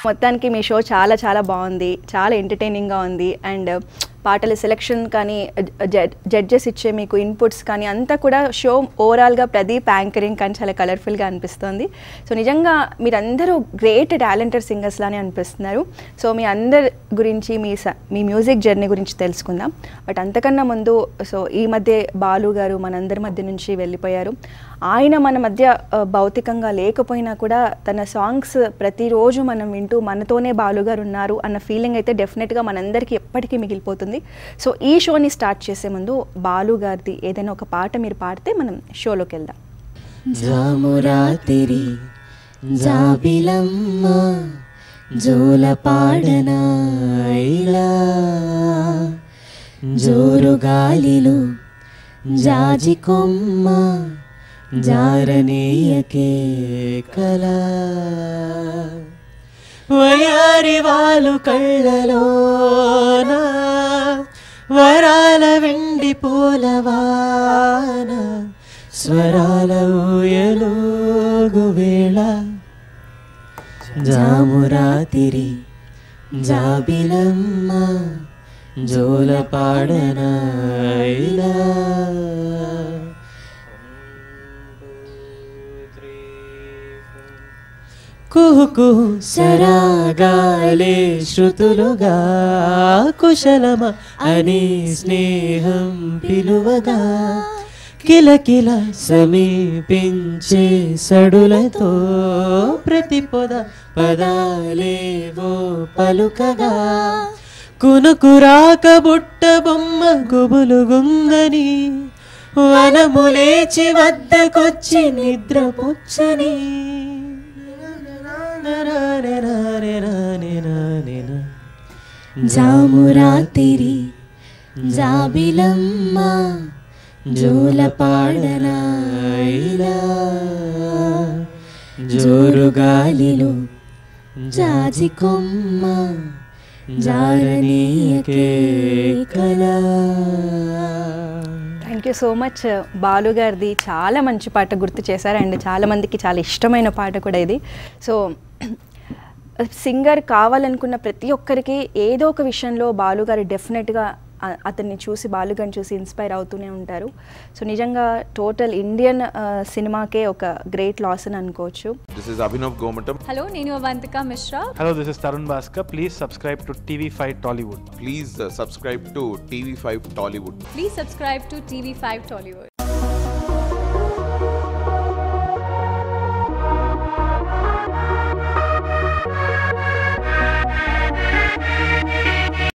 మొత్తానికి మీ షో చాలా చాలా బాగుంది చాలా ఎంటర్టైనింగ్గా ఉంది అండ్ పాటల సెలెక్షన్ కానీ జడ్జెస్ ఇచ్చే మీకు ఇన్పుట్స్ కానీ అంతా కూడా షో ఓవరాల్గా ప్రదీప్ యాంకరింగ్ కానీ చాలా కలర్ఫుల్గా అనిపిస్తుంది సో నిజంగా మీరందరూ గ్రేట్ టాలెంటెడ్ సింగర్స్ లానే అనిపిస్తున్నారు సో మీ అందరి గురించి మీ స- మీ మ్యూజిక్ జర్నీ గురించి తెలుసుకుందాం బట్ అంతకన్నా ముందు సో ఈ మధ్య బాలు గారు మనందరి మధ్య నుంచి వెళ్ళిపోయారు ఆయన మన మధ్య ఆ, భౌతికంగా లేకపోయినా కూడా తన సాంగ్స్ ప్రతిరోజు మనం వింటూ మనతోనే బాలు గారు ఉన్నారు అన్న ఫీలింగ్ అయితే డెఫినెట్గా మనందరికీ ఎప్పటికీ మిగిలిపోతుంది సో ఈ షోని స్టార్ట్ చేసే ముందు బాలు గారిది ఏదైనా ఒక పాట మీరు పాడితే మనం షోలోకి వెళ్దాం జామురాతిరి జాబిలమ్మ జోల పాడనా ఇలా జోరు గాలిలో జాజి కొమ్మ జారనీయకే కలా వయారి వాళ్ళు కళ్ళలోన వరాల వెండి పూలవాన స్వరాల ఊయలోగు వేళ జామురాతిరి జాబిలమ్మ జోల పాడన ఇలా కుహు కుహు సరాగాలే శృతులుగా కుశలమ అని స్నేహం పిలువగా కిలకిల సమీపించే సడులతో ప్రతి పొద పదాలేవో పలుకగా కునుకురాక బుట్ట బొమ్మ గుబులు గుందని వనము లేచి వద్దకొచ్చి నిద్ర పుచ్చని జామురాతిరి జాబిలమ్మ జోల పాడన ఇలా జోరు గాలిలో జాజి కొమ్మ జారనీయకే కలా thank you so much Balu గారిది చాలా మంచి పాట గుర్తు చేశారు అండ్ చాలా మందికి చాలా ఇష్టమైన పాట కూడా ఇది సో సింగర్ కావాలనుకున్న ప్రతి ఒక్కరికి ఏదో ఒక విషయంలో బాలు గారు డెఫినెట్గా అ- అతన్ని చూసి బాలు గారిని చూసి ఇన్స్పైర్ అవుతూనే ఉంటారు సో నిజంగా టోటల్ ఇండియన్ సినిమాకే ఒక గ్రేట్ లాస్ అని అనుకోవచ్చు This is Abhinav Gomatam. Hello, నేను Avantika Mishra Hello, this is Tarun Bhaskar. Please subscribe to TV5 Tollywood. Please uh, subscribe to TV5 Tollywood. Please subscribe to TV five Tollywood